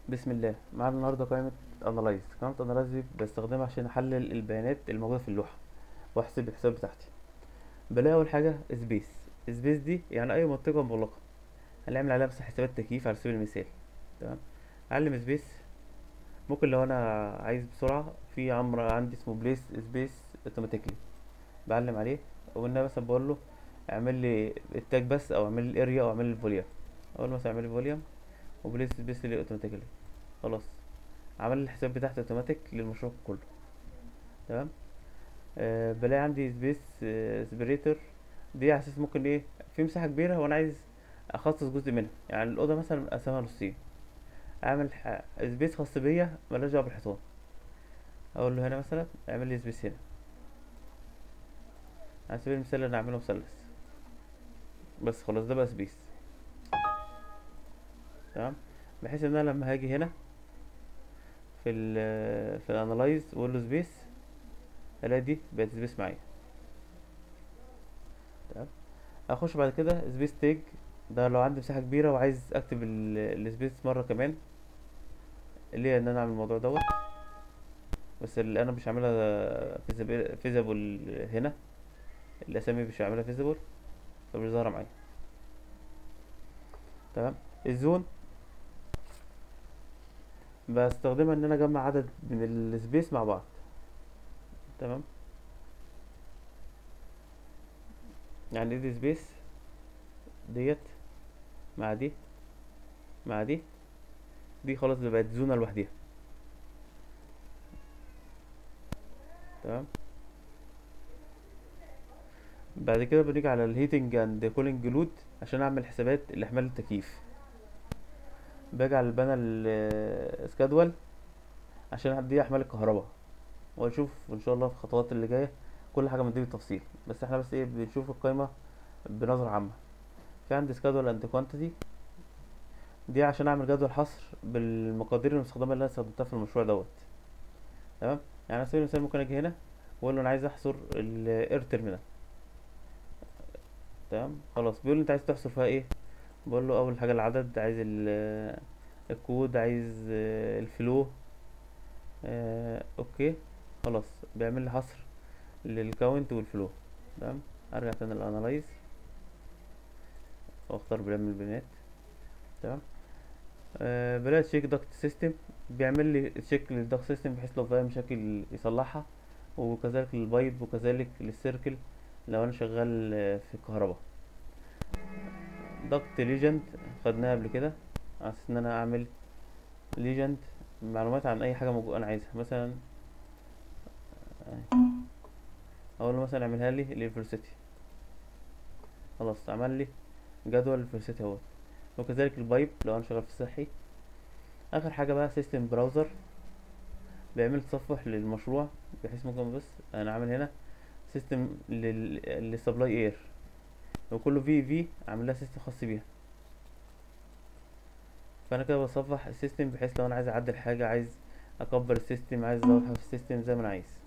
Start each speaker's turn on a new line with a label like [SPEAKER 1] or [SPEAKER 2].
[SPEAKER 1] بسم الله معانا النهارده قائمة انالايز قائمة انالايز دي بستخدمها عشان احلل البيانات الموجودة في اللوحة واحسب الحساب بتاعتي بلاقي اول حاجة سبيس سبيس دي يعني اي منطقة مغلقة هنعمل عليها مثلا حسابات تكييف على سبيل المثال تمام اعلم سبيس ممكن لو انا عايز بسرعة في امر عندي اسمه بليس سبيس اوتوماتيكلي بعلم عليه وقلنا مثلا بقول له اعمل لي التاج بس او اعمل لي الاريا او اعمل لي الفوليوم اقول له مثلا اعمل لي فوليوم وبليس سبيس لي اوتوماتيكلي خلاص عمل لي الحساب بتاعتي اوتوماتيك للمشروع كله تمام آه بلاقي عندي سبيس آه سبريتور دي على اساس ممكن ايه في مساحه كبيره وانا عايز اخصص جزء منها يعني الاوضه مثلا اقسمها نصين اعمل ح... سبيس خاص بيا ملهاش دعوه بالحيطان اقول له هنا مثلا اعمل لي سبيس هنا على سبيل المثال انا اعمله مثلث بس خلاص ده بقى سبيس تمام بحيث ان انا لما هاجي هنا في ال في الانالايز واقول له سبيس الاقي دي بقت سبيس معايا تمام اخش بعد كده سبيس تيج ده لو عندي مساحه كبيره وعايز اكتب السبيس مره كمان اللي هي ان انا اعمل الموضوع دوت بس اللي انا مش عاملها فيزابل هنا الاسامي مش عاملها فيزابل فمش ظاهره معايا تمام الزون بستخدمها ان انا اجمع عدد من السبيس مع بعض تمام يعني دي سبيس ديت مع دي مع دي دي خلاص بقت زونة لوحديها تمام بعد كده بنيجي على الهيتنج اند كولينج لود عشان اعمل حسابات الاحمال التكييف باجي على البانل سكادول عشان دي احمال الكهرباء واشوف ان شاء الله في الخطوات اللي جايه كل حاجه مديه بالتفصيل بس احنا بس ايه بنشوف القائمه بنظره عامه في عندي سكادول اند كوانتيتي دي عشان اعمل جدول حصر بالمقادير المستخدمه اللي انا استخدمتها في المشروع دوت تمام يعني على سبيل المثال ممكن اجي هنا واقول له انا عايز احصر الاير تيرمينال تمام خلاص بيقول لي انت عايز تحصر فيها ايه بقول له اول حاجه العدد عايز الكود عايز الفلو آه، اوكي خلاص بيعمل لي حصر للكاونت والفلو تمام ارجع تاني للانالايز واختار بيعمل البيانات تمام آه بلاقي تشيك داكت سيستم بيعمل لي تشيك للداكت سيستم بحيث لو فيها مشاكل يصلحها وكذلك للبايب وكذلك للسيركل لو انا شغال في الكهرباء دكت ليجند خدناها قبل كده على اساس ان انا اعمل ليجند معلومات عن اي حاجه موجوده انا عايزها مثلا اقول له مثلا اعملها لي للفيرسيتي خلاص عمل لي جدول الفيرسيتي اهوت وكذلك البايب لو انا شغال في الصحي اخر حاجه بقى سيستم براوزر بيعمل تصفح للمشروع بحيث ممكن بس انا عامل هنا سيستم للسبلاي اير وكله في في عامل لها سيستم خاص بيها فانا كده بصفح السيستم بحيث لو انا عايز اعدل حاجه عايز اكبر السيستم عايز ازود حاجه في السيستم زي ما انا عايز